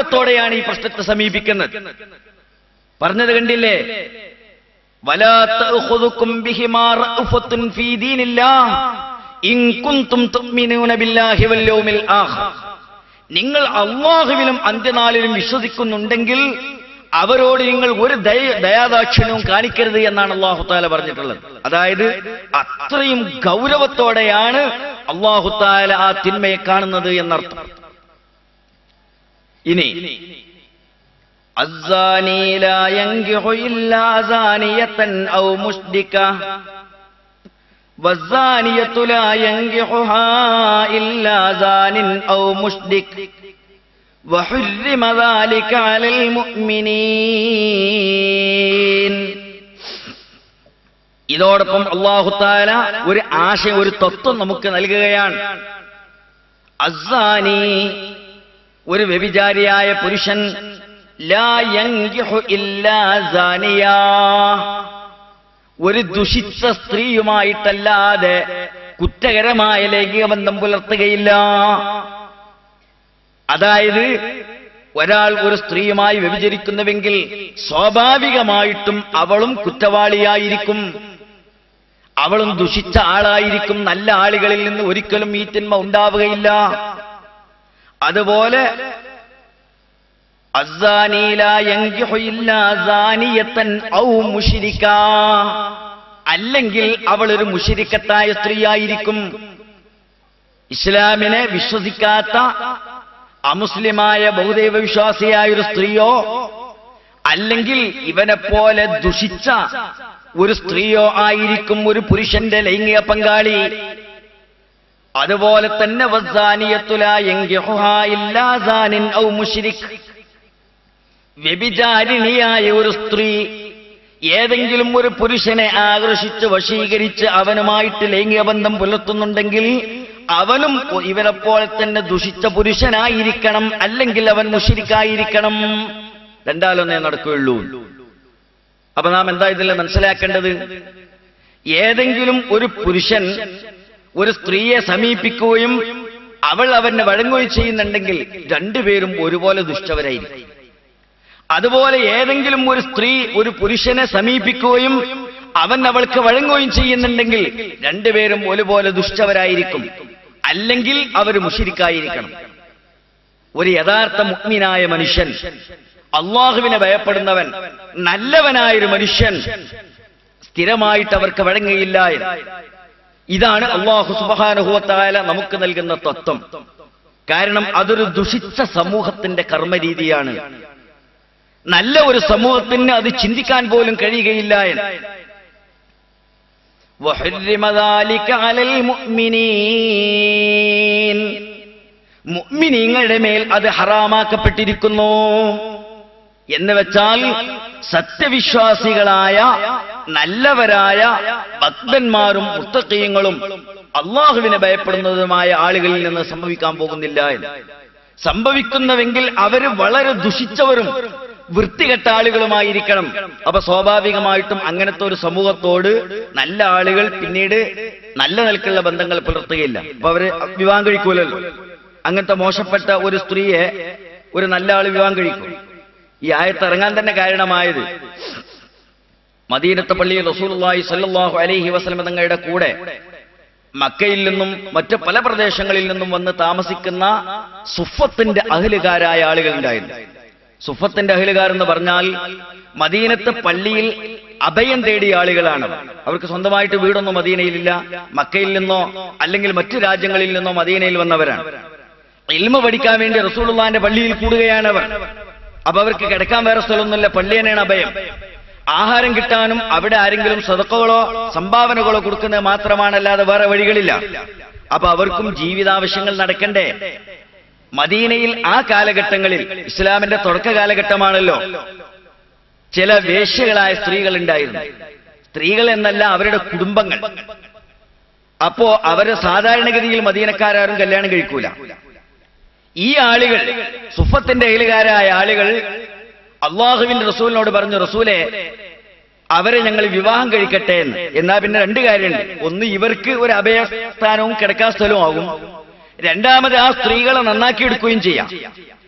ഗൗരവത്തോടെയാണ് ഈ പ്രശ്നത്തെ സമീപിക്കുന്നത് പറഞ്ഞത് കണ്ടില്ലേ ولا تأخذكم بهما رأفة في دين الله إن كنتم تؤمنون بالله واليوم الآخر നിങ്ങൾ അള്ളാഹുവിലും അന്ത്യനാളിലും വിശ്വസിക്കുന്നുണ്ടെങ്കിൽ അവരോട് നിങ്ങൾ ഒരു ദയ ദയാദാക്ഷിണ്യവും കാണിക്കരുത് എന്നാണ് അള്ളാഹു താല പറഞ്ഞിട്ടുള്ളത് അതായത് അത്രയും ഗൗരവത്തോടെയാണ് അള്ളാഹു താല ആ തിന്മയെ കാണുന്നത് എന്നർത്ഥം ഇനി الزاني لا ينكح إلا زانية أو مشركة والزانية لا ينكحها إلا زان أو مشرك وحرم ذلك على المؤمنين ഇതോടൊപ്പം അള്ളാഹുത്താല ഒരു ആശയം ഒരു തത്വം നമുക്ക് നൽകുകയാണ് അസാനി ഒരു വ്യഭിചാരിയായ പുരുഷൻ ലാ യങ്കിഹു ഇല്ലാ സാനിയാ. ഒരു ദുഷിച്ച സ്ത്രീയുമായിട്ടല്ലാതെ കുറ്റകരമായ ലൈംഗിക ബന്ധം പുലർത്തുകയില്ല അതായത് ഒരാൾ ഒരു സ്ത്രീയുമായി വ്യഭിചരിക്കുന്നുവെങ്കിൽ സ്വാഭാവികമായിട്ടും അവളും കുറ്റവാളിയായിരിക്കും അവളും ദുഷിച്ച ആളായിരിക്കും നല്ല ആളുകളിൽ നിന്ന് ഒരിക്കലും ഈ തിന്മ ഉണ്ടാവുകയില്ല അതുപോലെ الزاني لا ينكح إلا زانية أو مشركا അല്ലെങ്കിൽ അവൾ ഒരു മുഷിരിക്കത്തായ സ്ത്രീയായിരിക്കും ഇസ്ലാമിനെ വിശ്വസിക്കാത്ത അമുസ്ലിമായ ബഹുദൈവ വിശ്വാസിയായ ഒരു സ്ത്രീയോ അല്ലെങ്കിൽ ഇവനെ പോലെ ദുഷിച്ച ഒരു സ്ത്രീയോ ആയിരിക്കും ഒരു പുരുഷന്റെ ലൈംഗിക പങ്കാളി അതുപോലെ തന്നെ വസ്സാനിയത്തുല യങ്കിഹുഹാ ഇല്ലാ സാനിൻ ഔ മുശ്രിക് വ്യഭിചാരിണിയായ ഒരു സ്ത്രീ ഏതെങ്കിലും ഒരു പുരുഷനെ ആകർഷിച്ച് വശീകരിച്ച് അവനുമായിട്ട് ലൈംഗിക ബന്ധം പുലർത്തുന്നുണ്ടെങ്കിൽ അവനും ഇവനെപ്പോലെ തന്നെ ദുഷിച്ച പുരുഷനായിരിക്കണം അല്ലെങ്കിൽ അവൻ മുഷിരിക്കായിരിക്കണം രണ്ടാലൊന്നേ നടക്കുകയുള്ളൂ അപ്പൊ നാം എന്താ ഇതിൽ മനസ്സിലാക്കേണ്ടത് ഏതെങ്കിലും ഒരു പുരുഷൻ ഒരു സ്ത്രീയെ സമീപിക്കുകയും അവൾ അവന് വഴങ്ങുകയും ചെയ്യുന്നുണ്ടെങ്കിൽ രണ്ടുപേരും ഒരുപോലെ ദുഷ്ടവരായിരിക്കും അതുപോലെ ഏതെങ്കിലും ഒരു സ്ത്രീ ഒരു പുരുഷനെ സമീപിക്കുകയും അവൻ അവൾക്ക് വഴങ്ങുകയും ചെയ്യുന്നുണ്ടെങ്കിൽ രണ്ടുപേരും ഒരുപോലെ ദുഷ്ടവരായിരിക്കും അല്ലെങ്കിൽ അവർ മുഷിരിക്കായിരിക്കണം ഒരു യഥാർത്ഥ മുഗ്മിനായ മനുഷ്യൻ അള്ളാഹുവിനെ ഭയപ്പെടുന്നവൻ നല്ലവനായൊരു മനുഷ്യൻ സ്ഥിരമായിട്ട് അവർക്ക് വഴങ്ങുകയില്ല എന്ന്. ഇതാണ് അള്ളാഹു സുബാനുഭവത്തായ നമുക്ക് നൽകുന്ന തത്വം കാരണം അതൊരു ദുഷിച്ച സമൂഹത്തിന്റെ കർമ്മരീതിയാണ് നല്ല ഒരു സമൂഹത്തിന് അത് ചിന്തിക്കാൻ പോലും കഴിയുകയില്ല എന്ന് وحرم ذلك على المؤمنين മുഅ്മിനീങ്ങളുടെ മേൽ അത് ഹറാമാക്കപ്പെട്ടിരിക്കുന്നു എന്ന് വെച്ചാൽ സത്യവിശ്വാസികളായ നല്ലവരായ ഭക്തന്മാരും മുത്തക്കീയങ്ങളും അള്ളാഹുവിനെ ഭയപ്പെടുന്നതുമായ ആളുകളിൽ നിന്ന് സംഭവിക്കാൻ പോകുന്നില്ല എന്ന് സംഭവിക്കുന്നുവെങ്കിൽ അവര് വളരെ ദുഷിച്ചവരും വൃത്തികെട്ട ആളുകളുമായിരിക്കണം അപ്പൊ സ്വാഭാവികമായിട്ടും അങ്ങനത്തെ ഒരു സമൂഹത്തോട് നല്ല ആളുകൾ പിന്നീട് നല്ല നിലക്കുള്ള ബന്ധങ്ങൾ പുലർത്തുകയില്ല അപ്പൊ അവര് വിവാഹം കഴിക്കൂലല്ലോ അങ്ങനത്തെ മോശപ്പെട്ട ഒരു സ്ത്രീയെ ഒരു നല്ല ആള് വിവാഹം കഴിക്കും ഈ ആയത്ത് ഇറങ്ങാൻ തന്നെ കാരണമായത് മദീനത്തെ പള്ളിയിൽ റസൂലുള്ളാഹി സ്വല്ലല്ലാഹു അലൈഹി വസല്ലം തങ്ങളുടെ കൂടെ മക്കയിൽ നിന്നും മറ്റ് പല പ്രദേശങ്ങളിൽ നിന്നും വന്ന് താമസിക്കുന്ന സുഫത്തിന്റെ അഹലുകാരായ ആളുകൾ ഉണ്ടായിരുന്നു സുഫത്തിന്റെ അഹലുകാർ എന്ന് പറഞ്ഞാൽ മദീനത്തെ പള്ളിയിൽ അഭയം തേടിയ ആളുകളാണ് അവർക്ക് സ്വന്തമായിട്ട് വീടൊന്നും മദീനയിലില്ല മക്കയിൽ നിന്നോ അല്ലെങ്കിൽ മറ്റു രാജ്യങ്ങളിൽ നിന്നോ മദീനയിൽ വന്നവരാണ് ഇൽമ പഠിക്കാൻ വേണ്ടി റസൂലുള്ളാന്റെ പള്ളിയിൽ കൂടുകയാണ് അവർ അപ്പൊ അവർക്ക് കിടക്കാൻ വേറെ സ്ഥലമൊന്നുമില്ല പള്ളി തന്നെയാണ് അഭയം ആഹാരം കിട്ടാനും അവിടെ ആരെങ്കിലും സ്വതക്കകളോ സംഭാവനകളോ കൊടുക്കുന്നത് മാത്രമാണല്ലാതെ വേറെ വഴികളില്ല അപ്പൊ അവർക്കും ജീവിതാവശ്യങ്ങൾ നടക്കണ്ടേ മദീനയിൽ ആ കാലഘട്ടങ്ങളിൽ ഇസ്ലാമിന്റെ തുടക്ക കാലഘട്ടമാണല്ലോ ചില വേശ്യകളായ സ്ത്രീകൾ ഉണ്ടായിരുന്നു സ്ത്രീകൾ എന്നല്ല അവരുടെ കുടുംബങ്ങൾ അപ്പോ അവര് സാധാരണഗതിയിൽ മദീനക്കാരും കല്യാണം കഴിക്കൂല ഈ ആളുകൾ സുഫത്തിന്റെ അയലുകാരായ ആളുകൾ അള്ളാഹുവിന്റെ റസൂലിനോട് പറഞ്ഞു റസൂലെ അവരെ ഞങ്ങൾ വിവാഹം കഴിക്കട്ടെ എന്ന് എന്നാ പിന്നെ രണ്ട് കാര്യമുണ്ട് ഒന്ന് ഇവർക്ക് ഒരു അഭയസ്ഥാനവും കിടക്കാൻ സ്ഥലവും ആകും രണ്ടാമത് ആ സ്ത്രീകളെ നന്നാക്കി എടുക്കുകയും ചെയ്യാം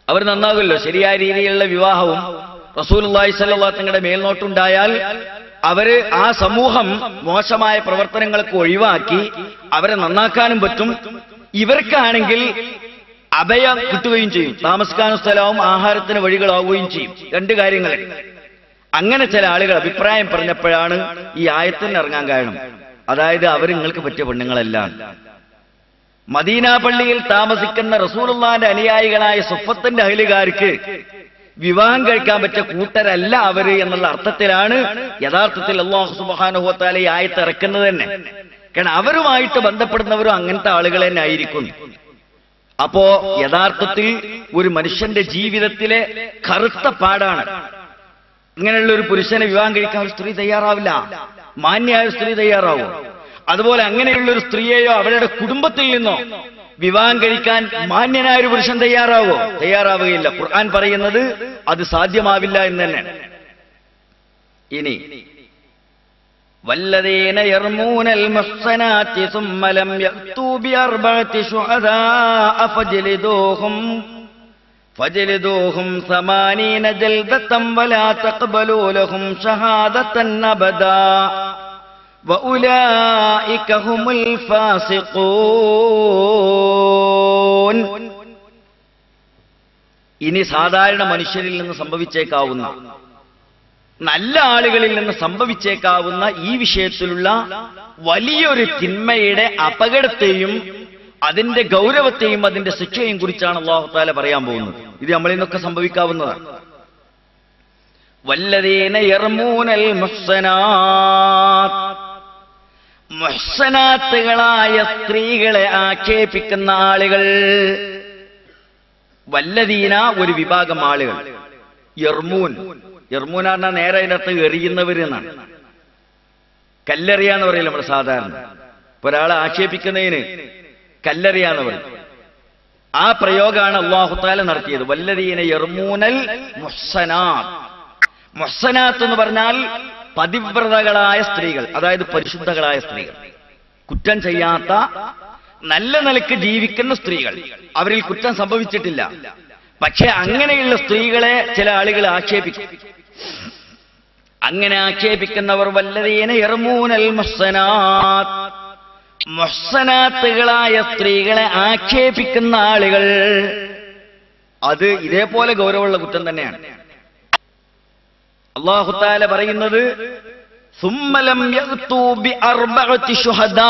അവർ നന്നാകുമല്ലോ ശരിയായ രീതിയിലുള്ള വിവാഹവും റസൂലുള്ളാഹി സ്വല്ലല്ലാഹു തങ്ങളുടെ മേൽനോട്ടുണ്ടായാൽ അവര് ആ സമൂഹം മോശമായ പ്രവർത്തനങ്ങൾക്ക് ഒഴിവാക്കി അവരെ നന്നാക്കാനും പറ്റും ഇവർക്കാണെങ്കിൽ അഭയം കിട്ടുകയും ചെയ്യും താമസിക്കാനും സ്ഥലവും ആഹാരത്തിന് വഴികളാവുകയും ചെയ്യും രണ്ട് കാര്യങ്ങൾ അങ്ങനെ ചില ആളുകൾ അഭിപ്രായം പറഞ്ഞപ്പോഴാണ് ഈ ആയത്തിന് ഇറങ്ങാൻ കാരണം അതായത് അവർ നിങ്ങൾക്ക് പറ്റിയ പെണ്ണുങ്ങളെല്ലാം മദീന പള്ളിയിൽ താമസിക്കുന്ന റസൂലുള്ളാന്റെ അനുയായികളായ സുഫത്തിന്റെ അഹലുകാർക്ക് വിവാഹം കഴിക്കാൻ പറ്റിയ കൂട്ടരല്ല അവര് എന്നുള്ള അർത്ഥത്തിലാണ് യഥാർത്ഥത്തിൽ അള്ളാഹു സുബാനുഹത്താല ഈ ആയത്ത് ഇറക്കുന്നത് തന്നെ കാരണം അവരുമായിട്ട് ബന്ധപ്പെടുന്നവരും അങ്ങനത്തെ ആളുകൾ തന്നെ ആയിരിക്കും അപ്പോ യഥാർത്ഥത്തിൽ ഒരു മനുഷ്യന്റെ ജീവിതത്തിലെ കറുത്ത പാടാണ് ഇങ്ങനെയുള്ള ഒരു പുരുഷനെ വിവാഹം കഴിക്കാൻ ഒരു സ്ത്രീ തയ്യാറാവില്ല മാന്യായ ഒരു സ്ത്രീ തയ്യാറാവും അതുപോലെ അങ്ങനെയുള്ള ഒരു സ്ത്രീയെയോ അവരുടെ കുടുംബത്തിൽ നിന്നോ വിവാഹം കഴിക്കാൻ മാന്യനായ ഒരു പുരുഷൻ തയ്യാറാവോ തയ്യാറാവുകയില്ല ഖുർആൻ പറയുന്നത് അത് സാധ്യമാവില്ല എന്ന് തന്നെ ഇനി والذين يرمون المحصنات ثم لم يأتوا بأربعة شهداء فاجلدوهم فاجلدوهم ثمانين جلدة ولا تقبلوا لهم شهادة أبدا وأولئك هم الفاسقون ഇനി സാധാരണ മനുഷ്യരിൽ നിന്ന് സംഭവിച്ചേക്കാവുന്ന നല്ല ആളുകളിൽ നിന്ന് സംഭവിച്ചേക്കാവുന്ന ഈ വിഷയത്തിലുള്ള വലിയൊരു തിന്മയുടെ അപകടത്തെയും അതിന്റെ ഗൗരവത്തെയും അതിന്റെ ശിക്ഷയും കുറിച്ചാണ് അള്ളാഹുത്താല പറയാൻ പോകുന്നത് ഇത് നമ്മളിൽ നിന്നൊക്കെ സംഭവിക്കാവുന്നതാണ് വല്ലതീന യർമൂനൽ മുഹ്സനാത്ത് മുഹ്സനാത്തുകളായ സ്ത്രീകളെ ആക്ഷേപിക്കുന്ന ആളുകൾ വല്ലതീന ഒരു വിഭാഗം ആളുകൾ യർമൂൻ യർമൂൻ പറഞ്ഞാൽ നേരെ അതിനകത്ത് എറിയുന്നവർ എന്നാണ് കല്ലെറിയാന്ന് പറയില്ല നമ്മൾ സാധാരണ ഇപ്പൊ ഒരാളെ ആക്ഷേപിക്കുന്നതിന് കല്ലെറിയാന്ന് പറയും ആ പ്രയോഗമാണ് അള്ളാഹുത്താല നടത്തിയത് വല്ലതീന യർമൂനൽ മുഹ്സനാത്ത് മുഹ്സനാത്ത് എന്ന് പറഞ്ഞാൽ പതിവ്രതകളായ സ്ത്രീകൾ അതായത് പരിശുദ്ധകളായ സ്ത്രീകൾ കുറ്റം ചെയ്യാത്ത നല്ല നിലക്ക് ജീവിക്കുന്ന സ്ത്രീകൾ അവരിൽ കുറ്റം സംഭവിച്ചിട്ടില്ല പക്ഷെ അങ്ങനെയുള്ള സ്ത്രീകളെ ചില ആളുകൾ ആക്ഷേപിക്കും അങ്ങനെ ആക്ഷേപിക്കുന്നവർ വല്ലതീന ഇറമൂനൽ മുഹ്സനാത്ത് മുഹ്സനാത്തുകളായ സ്ത്രീകളെ ആക്ഷേപിക്കുന്ന ആളുകൾ അത് ഇതേപോലെ ഗൗരവമുള്ള കുറ്റം തന്നെയാണ് അള്ളാഹുത്താല പറയുന്നത് സുമ്മലം യഅ്തൂ ബിഅർബഅത്തി ശുഹദാ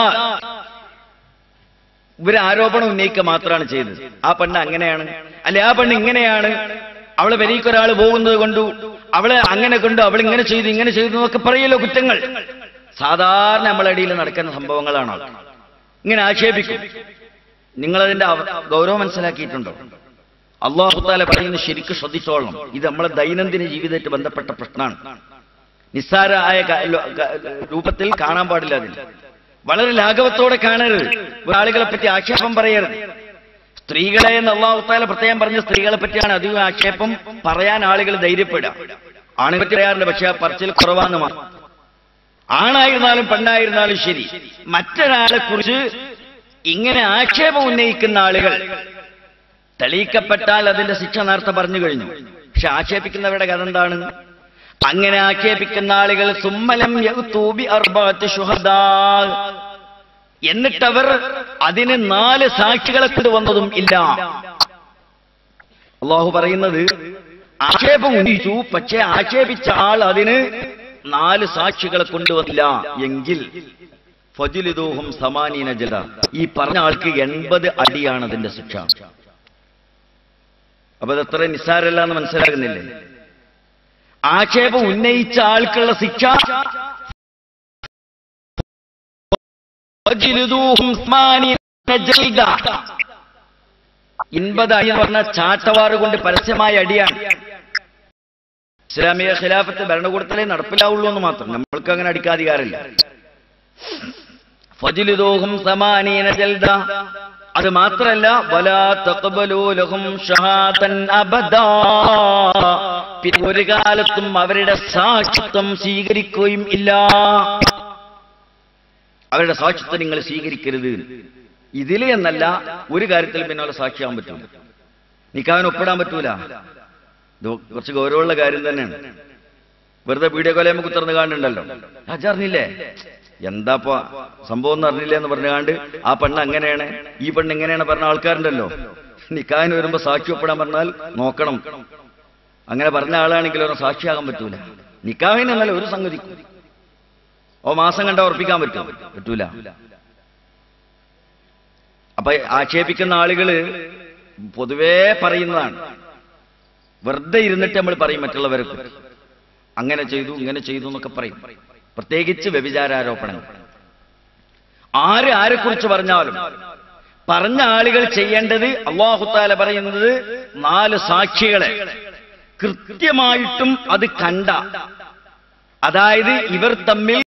ഇവര് ആരോപണം ഉന്നയിക്കുക മാത്രമാണ് ചെയ്തത് ആ പെണ്ണ് അങ്ങനെയാണ് അല്ലെ ആ പെണ്ണ് ഇങ്ങനെയാണ് അവളെ വരിക്ക് ഒരാൾ പോകുന്നത് കൊണ്ടു അവളെ അങ്ങനെ കൊണ്ടു അവൾ ഇങ്ങനെ ചെയ്തു ഇങ്ങനെ ചെയ്തു എന്നൊക്കെ പറയല്ലോ കുറ്റങ്ങൾ സാധാരണ നമ്മളെ ഇടയിൽ നടക്കുന്ന സംഭവങ്ങളാണ് അത്. ഇങ്ങനെ ആക്ഷേപിക്കും നിങ്ങളതിന്റെ അവ- ഗൗരവം മനസ്സിലാക്കിയിട്ടുണ്ടോ അള്ളാഹുത്താല പറയുന്നത് ശരിക്കും ശ്രദ്ധിച്ചോളണം ഇത് നമ്മളെ ദൈനംദിന ജീവിതമായിട്ട് ബന്ധപ്പെട്ട പ്രശ്നമാണ് നിസ്സാരമായ ക- ലോ- ക- രൂപത്തിൽ കാണാൻ പാടില്ല അതിന് വളരെ ലാഘവത്തോടെ കാണരുത് ആളുകളെ പറ്റി ആക്ഷേപം പറയരുത് സ്ത്രീകളെ എന്ന് അള്ളാഹുത്താല പ്രത്യേകം പറഞ്ഞ സ്ത്രീകളെ പറ്റിയാണ് അധികം ആക്ഷേപം പറയാൻ ആളുകൾ ധൈര്യപ്പെടുക ആണെ പറ്റി പറയാറുണ്ട് പക്ഷെ ആ പറച്ചിൽ കുറവാന്ന് മാത്രം ആണായിരുന്നാലും പെണ്ണായിരുന്നാലും ശരി മറ്റൊരാളെ കുറിച്ച് ഇങ്ങനെ ആക്ഷേപം ഉന്നയിക്കുന്ന ആളുകൾ തെളിയിക്കപ്പെട്ടാൽ അതിന്റെ ശിക്ഷ നേരത്തെ പറഞ്ഞു കഴിഞ്ഞു പക്ഷെ ആക്ഷേപിക്കുന്നവരുടെ കഥ എന്താണ് അങ്ങനെ ആക്ഷേപിക്കുന്ന ആളുകൾ സുമ്മലം യഅ്തൂബി അർബഅത്തി ശുഹദാ എന്നിട്ടവർ അതിന് നാല് സാക്ഷികളെ കൊണ്ടുവന്നതും ഇല്ല അള്ളാഹു പറയുന്നത് ആക്ഷേപം ഉന്നയിച്ചു പക്ഷെ ആക്ഷേപിച്ച ആൾ അതിന് നാല് സാക്ഷികളെ കൊണ്ടുവന്നില്ല എങ്കിൽ ഫജിലിദൂഹും സമാനീന ജല ഈ പറഞ്ഞ ആൾക്ക് എൺപത് അടിയാണ് അതിന്റെ ശിക്ഷ അപ്പൊ അതത്ര നിസ്സാരല്ല എന്ന് മനസ്സിലാകുന്നില്ലേ ആക്ഷേപം ഉന്നയിച്ച ആൾക്കുള്ള ശിക്ഷ ഫജിലിദൂഹും സമാനീന ജൽദ. ഇൻപത് അടി എന്ന് പറഞ്ഞാൽ ചാട്ടവാറ് കൊണ്ട് പരസ്യമായ അടിയാണ് ഇസ്ലാമിക ഖിലാഫത്ത് ഭരണകൂടത്തിലേ നടപ്പിലാവുള്ളൂ എന്ന് മാത്രം നമ്മൾക്ക് അങ്ങനെ അടിക്കാധികാരമില്ല ഫജിലുദോഹും സമാനീന ജൽദ അത് മാത്രല്ല വലാ തഖ്ബലൂ ലഹും ഷഹാദൻ അബദാ പിന്നെ ഒരു കാലത്തും അവരുടെ സാക്ഷിത്വം സ്വീകരിക്കുകയും ഇല്ല അവരുടെ സാക്ഷിത്വം നിങ്ങൾ സ്വീകരിക്കരുത് ഇതിലെ എന്നല്ല ഒരു കാര്യത്തിൽ പിന്നെ അവരെ സാക്ഷിയാൻ പറ്റും നിക്കാവിന് ഒപ്പിടാൻ പറ്റൂല ഇത് കുറച്ച് ഗൗരവമുള്ള കാര്യം തന്നെയാണ് വെറുതെ വീഡിയോ കോലയമ്മ കുത്തിറന്ന് കാണുന്നുണ്ടല്ലോ അജറിഞ്ഞില്ലേ എന്താപ്പോ സംഭവം എന്ന് അറിഞ്ഞില്ലേ എന്ന് പറഞ്ഞുകാണ്ട് ആ പെണ്ണ് അങ്ങനെയാണ് ഈ പെണ്ണ് ഇങ്ങനെയാണ് പറഞ്ഞ ആൾക്കാരുണ്ടല്ലോ നിക്കാഹിന് വരുമ്പോ സാക്ഷി ഒപ്പിടാൻ പറഞ്ഞാൽ നോക്കണം അങ്ങനെ പറഞ്ഞ ആളാണെങ്കിൽ ഒരു സാക്ഷിയാകാൻ പറ്റൂല നിക്കാഹിന് എന്നല്ല ഒരു സംഗതി ഓ മാസം കണ്ട ഉറപ്പിക്കാൻ പറ്റും പറ്റൂല അപ്പൊ ആക്ഷേപിക്കുന്ന ആളുകള് പൊതുവേ പറയുന്നതാണ് വെറുതെ ഇരുന്നിട്ട് നമ്മൾ പറയും മറ്റുള്ളവർക്ക് അങ്ങനെ ചെയ്തു ഇങ്ങനെ ചെയ്തു എന്നൊക്കെ പറയും പ്രത്യേകിച്ച് വ്യഭിചാരാരോപണങ്ങൾ ആര് ആരെക്കുറിച്ച് പറഞ്ഞാലും പറഞ്ഞ ആളുകൾ ചെയ്യേണ്ടത് അള്ളാഹുത്താല പറയുന്നത് നാല് സാക്ഷികളെ കൃത്യമായിട്ടും അത് കണ്ട അതായത് ഇവർ തമ്മിൽ